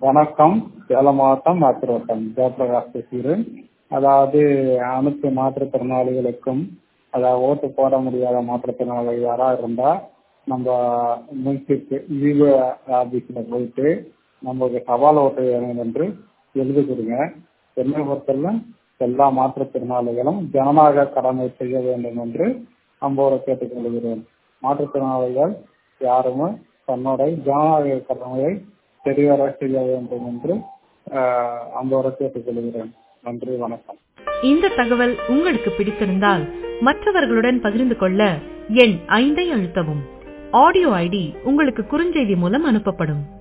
வணக்கம் சேலம் மாவட்டம் ஆத்திரோட்டம் ஜெயபிரகாஷ் பேசுகிறேன் அதாவது அனைத்து மாற்றுத்திறனாளிகளுக்கும் அதாவது ஓட்டு போட முடியாத மாற்றுத்திறனாளி யாராக இருந்தால் நம்ம முன்சிப்பு விவோ ஆஃபீஸில் போயிட்டு நமக்கு சவால் ஓட்டு வேணும் என்று எழுதி கொடுங்க என்னை பொறுத்தவரை எல்லா மாற்றுத்திறனாளிகளும் ஜனநாயக கடமை செய்ய வேண்டும் என்று அன்போடு கேட்டுக்கொள்கிறேன் மாற்றுத்திறனாளிகள் யாருமே தன்னோட ஜனநாயக கடமையை சரிவர செய்ய வேண்டும் என்று அன்போடு கேட்டுக்கொள்கிறேன் நன்றி வணக்கம் இந்த தகவல் உங்களுக்கு பிடித்திருந்தால் மற்றவர்களுடன் பகிர்ந்து கொள்ள எண் ஐந்தை அழுத்தவும் ஆடியோ ஐடி உங்களுக்கு குறுஞ்செய்தி மூலம் அனுப்பப்படும்